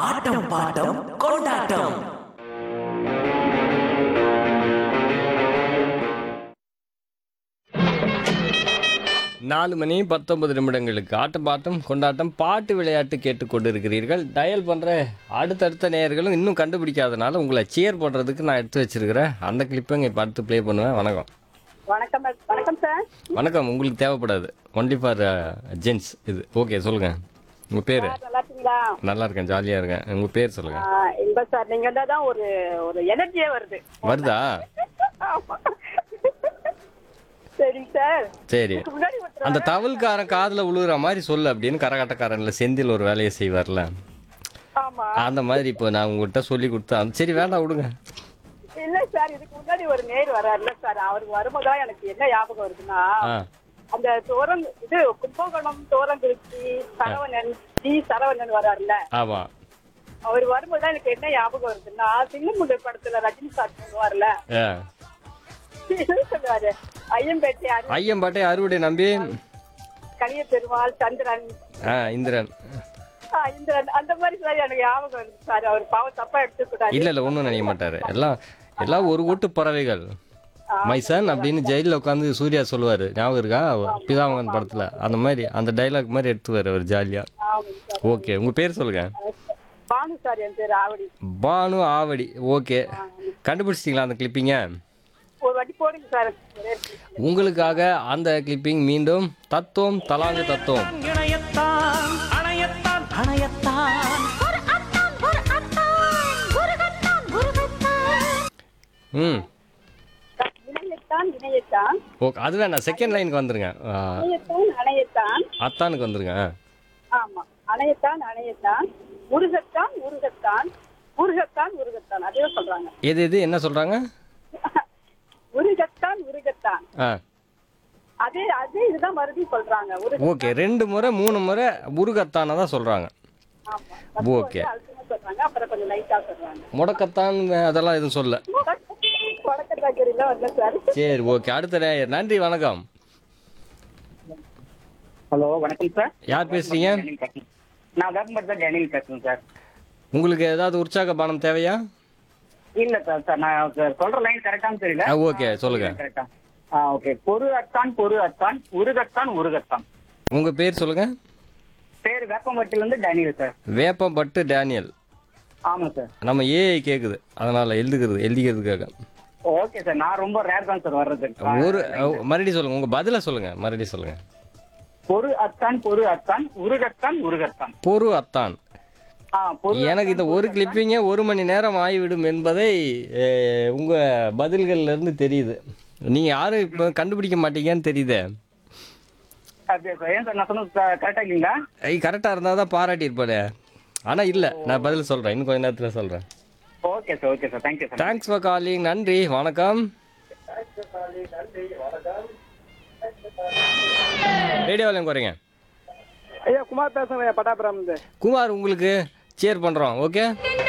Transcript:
ஆட்டம் bottom கொண்டாட்டம் நாலு மணி பத்தொன்பது நிமிடங்களுக்கு ஆட்டம் பாட்டம் கொண்டாட்டம் பாட்டு விளையாட்டு கேட்டுக்கொண்டு இருக்கிறீர்கள் டயல் பண்ணுற அடுத்தடுத்த நேயர்களும் இன்னும் கண்டுபிடிக்காதனால உங்களை சியர் பண்ணுறதுக்கு நான் எடுத்து வச்சிருக்கிறேன் அந்த கிளிப்பை இப்போ அடுத்து ப்ளே பண்ணுவேன் வணக்கம் வணக்கம் வணக்கம் சார் வணக்கம் உங்களுக்கு தேவைப்படாது ஒன்லி ஃபார் ஜென்ஸ் இது ஓகே சொல்லுங்கள் உங்கள் பேர் நல்லா இருக்கீங்களா நல்லா இருக்கேன் ஜாலியாக இருக்கேன் உங்கள் பேர் சொல்லுங்கள் ஆ, இன்ப சார் நீங்க வந்தா தான் ஒரு ஒரு எனர்ஜியே வருது வருதா ஆமா. சரி சார் சரி இதுக்கு முன்னாடி ஒருத்தர் அந்த தவல்காரன் காதில் விழுகிற மாதிரி சொல்லு அப்படின்னு கரகாட்டக்காரன்ல செந்தில் ஒரு வேலையை செய்வார்ல ஆமா அந்த மாதிரி இப்போ நான் உங்கள்கிட்ட சொல்லி கொடுத்தேன் சரி வேண்டாம் விடுங்க இல்ல சார் இதுக்கு முன்னாடி ஒரு நேர் வராருல்ல சார் அவருக்கு வரும்போதுதான் எனக்கு என்ன ஞாபகம் வருதுன்னா ஆ அந்த தோரங் இது கும்பகோணம் தோரங்குறிச்சி சரவணன் ஜி சரவணன் வராருல்ல ஆமாம் அவர் வரும்போதுதான் எனக்கு என்ன ஞாபகம் வருதுன்னா சிங்கமுண்டு படத்துல ரஜினி சார் சொல்லுவார்ல ஆ சொல்லுவாரு ஐயம்பேட்டை அரு- ஐயம்பாட்டை அறுவடை நம்பி கலிய பெருமாள் சந்திரன் ஆ இந்திரன் ஆ, இந்திரன் அந்த மாதிரி சார் எனக்கு ஞாபகம் வருது சார் அவர் பாவம் தப்பா எடுத்துக்கூடாது இல்லை இல்லை ஒன்றும் நினைக்க மாட்டாரு எல்லாம் எல்லாம் ஒரு கூட்டு பறவைகள் மைசன் அப்படின்னு ஜெயிலில் உட்காந்து சூர்யா சொல்லுவார் ஞாபகம் இருக்கா பிதாமகன் படத்தில் அந்த மாதிரி அந்த டைலாக் மாதிரி எடுத்துவார் அவர் ஜாலியாக ஆமாங்க சார் ஓகே உங்கள் பேர் சொல்லுங்கள் பானு சார் என் பேர் ஆவடி பானு ஆவடி ஓகே கண்டுபிடிச்சிட்டிங்களா அந்த கிளிப்பிங்க ஒரு வாட்டி போடுங்க சார் ஒரே உங்களுக்காக அந்த கிளிப்பிங் மீண்டும் தத்துவம் தலாங்கு தத்துவம் இணையத்தான் அணையத்தான் அணையத்தான் ஒரு அத்தான் ஒரு அத்தான் குருகத்தான் குருகத்தான் ம் இணையத்தான் இணையத்தான் ஓகே அது வேணாம் செகண்ட் லைனுக்கு வந்துருங்க ஆ, இணையத்தான் அணையத்தான் அத்தானுக்கு வந்துருங்க ஆ. ஆமா அணையத்தான் அணையத்தான் முருகத்தான் முருகத்தான் முருகத்தான் முருகத்தான் அதே சொல்றாங்க எது எது என்ன சொல்கிறாங்க முருகத்தான் முருகத்தான் ஆ அதே அதே இதுதான் மறுபடியும் சொல்றாங்க ஒரு ஓகே ரெண்டு முறை மூணு முறை முருகத்தானை தான் சொல்கிறாங்க ஆமா ஓகே அழுத்தமா சொல்றாங்க அப்புறம் கொஞ்சம் லைட்டா சொல்றாங்க முடக்கத்தான் அதெல்லாம் எதுவும் சொல்ல வடக்கத்தாக்கரிலாம் வரல சார் சரி ஓகே அடுத்த நேயர் நன்றி வணக்கம் ஹலோ வணக்கம் சார் யார் பேசுறீங்க டேனியல் பேசுறேன். நான் வேப்பம்பட்டு தான் டேனியல் பேசுறேன் சார் உங்களுக்கு ஏதாவது உற்சாக பானம் தேவையா இல்ல சார் சார் நான் சார் சொல்ற லைன் கரெக்டான்னு தெரியல ஆ, ஓகே சொல்லுங்க கரெக்டா ஆ ஓகே பொரு அத்தான் பொரு அத்தான் உருகத்தான் உருகத்தான் உங்க பேர் சொல்லுங்க பேர் வேப்பம்பட்டில இருந்து டேனியல் சார் வேப்பம்பட்டு டேனியல் ஆமா சார் நம்ம ஏஐ கேக்குது அதனால எழுதுகிறது எழுதிக்கிறதுக்காக ஓகே சார் நான் ரொம்ப ரேர் தான் சார் வர்றது ஒரு அஹ், மறுபடியும் சொல்லுங்க உங்க பதில சொல்லுங்க மறுபடியும் சொல்லுங்க பொரு அத்தான் பொரு அத்தான் உருகத்தான் உருகத்தான் பொறு அத்தான் ஆ பொரு எனக்கு இந்த ஒரு கிளிப்பிங்க ஒரு மணி நேரம் ஆகிவிடும் என்பதை அஹ், உங்க பதில்கள்ல இருந்து தெரியுது நீங்க யாரும் இப்ப கண்டுபிடிக்க மாட்டீங்கன்னு தெரியுதே அப்படியே சார் ஏன் சார் நான் சொன்னது கரெக்டா இல்லைங்களா கரெக்டாக இருந்தால் தான் பாராட்டியிருப்பாரு ஆனால் இல்லை நான் பதில் சொல்கிறேன் இன்னும் கொஞ்ச நேரத்தில் சொல்கிறேன் okay sir okay sir thank you sir thanks for calling நன்றி வணக்கம் ரேடியோவில் குறைங்க ஐயா குமார் பேசுறேன் பட்டாபுரம் இருந்து குமார் உங்களுக்கு சேர் பண்ணுறோம் ஓகே